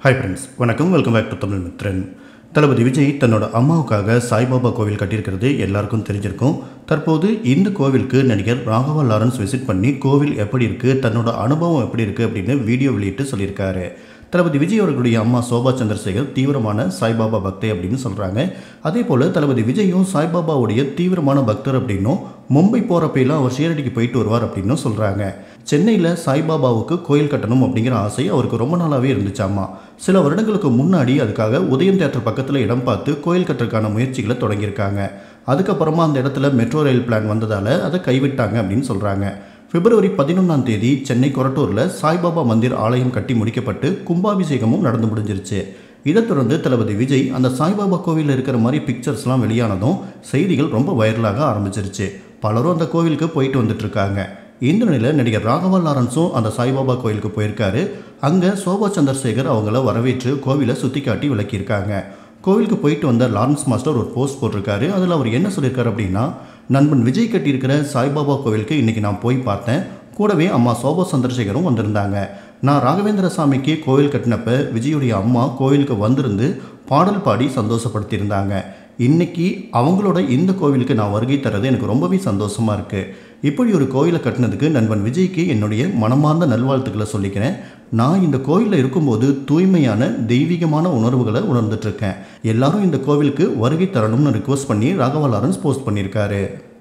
hi friends வணக்கம் welcome back to Tamil Mithran Thalapathy Vijay தன்னோட அம்மாவுக்காக சாய்பாபா கோவில் கட்டியிருக்கிறது எல்லாருக்கும் தெரிஞ்சிருக்கும் தற்போது இந்த கோவிலுக்கு நடிகர் ராகவா லாரன்ஸ் விசிட் பண்ணி கோவில் எப்படி இருக்குது தன்னோட அனுபவம் எப்படி இருக்குது அப்படின்னு வீடியோ வெளியிட்டு சொல்லியிருக்காரு தளபதி விஜய் அவர்களுடைய அம்மா சோபா சந்திரசேகர் தீவிரமான சாய்பாபா பக்தை அப்படின்னு சொல்கிறாங்க அதே போல் தளபதி விஜயும் சாய்பாபாவுடைய தீவிரமான பக்தர் அப்படின்னும் மும்பை போகிறப்பெல்லாம் அவர் ஷீரடிக்கு போயிட்டு வருவார் அப்படின்னும் சொல்கிறாங்க சென்னையில் சாய்பாபாவுக்கு கோயில் கட்டணும் அப்படிங்கிற ஆசை அவருக்கு ரொம்ப நாளாகவே இருந்துச்சாமா சில வருடங்களுக்கு முன்னாடி அதுக்காக உதயம் தேட்டர் பக்கத்தில் இடம் பார்த்து கோயில் கட்டுறதுக்கான முயற்சிகளை தொடங்கியிருக்காங்க அதுக்கப்புறமா அந்த இடத்துல மெட்ரோ ரயில் பிளான் வந்ததால் அதை கைவிட்டாங்க அப்படின்னு சொல்கிறாங்க பிப்ரவரி பதினொன்றாம் தேதி சென்னை கொரட்டூரில் சாய்பாபா மந்திர் ஆலயம் கட்டி முடிக்கப்பட்டு கும்பாபிஷேகமும் நடந்து முடிஞ்சிருச்சு இதைத் தொடர்ந்து தளபதி விஜய் அந்த சாய்பாபா கோவிலில் இருக்கிற மாதிரி பிக்சர்ஸ்லாம் வெளியானதும் செய்திகள் ரொம்ப வைரலாக ஆரம்பிச்சிருச்சு பலரும் அந்த கோவிலுக்கு போயிட்டு வந்துட்டு இருக்காங்க இந்த நிலையில் நடிகர் ராகவா லாரன்ஸும் அந்த சாய்பாபா கோயிலுக்கு போயிருக்காரு அங்கே சோபா சந்திரசேகர் அவங்கள வரவேற்று கோவிலை சுற்றி காட்டி விளக்கியிருக்காங்க கோவிலுக்கு போயிட்டு வந்த லாரன்ஸ் மாஸ்டர் ஒரு போஸ்ட் போட்டிருக்காரு அதில் அவர் என்ன சொல்லியிருக்காரு அப்படின்னா நண்பன் விஜய் கட்டியிருக்கிற சாய்பாபா கோவிலுக்கு இன்றைக்கி நான் போய் பார்த்தேன் கூடவே அம்மா சோபா சந்திரசேகரும் வந்திருந்தாங்க நான் ராகவேந்திர சாமிக்கு கோவில் கட்டினப்ப விஜயுடைய அம்மா கோவிலுக்கு வந்திருந்து பாடல் பாடி சந்தோஷப்படுத்தியிருந்தாங்க இன்னைக்கு அவங்களோட இந்த கோவிலுக்கு நான் வருகை தரது எனக்கு ரொம்பவே சந்தோஷமாக இருக்குது இப்படி ஒரு கோயிலை கட்டினதுக்கு நண்பன் விஜய்க்கு என்னுடைய மனமார்ந்த நல்வாழ்த்துக்களை சொல்லிக்கிறேன் நான் இந்த கோயிலில் இருக்கும்போது தூய்மையான தெய்வீகமான உணர்வுகளை உணர்ந்துட்டுருக்கேன் எல்லாரும் இந்த கோவிலுக்கு வருகை தரணும்னு ரிக்வஸ்ட் பண்ணி ராகவா லாரன்ஸ் போஸ்ட் பண்ணியிருக்காரு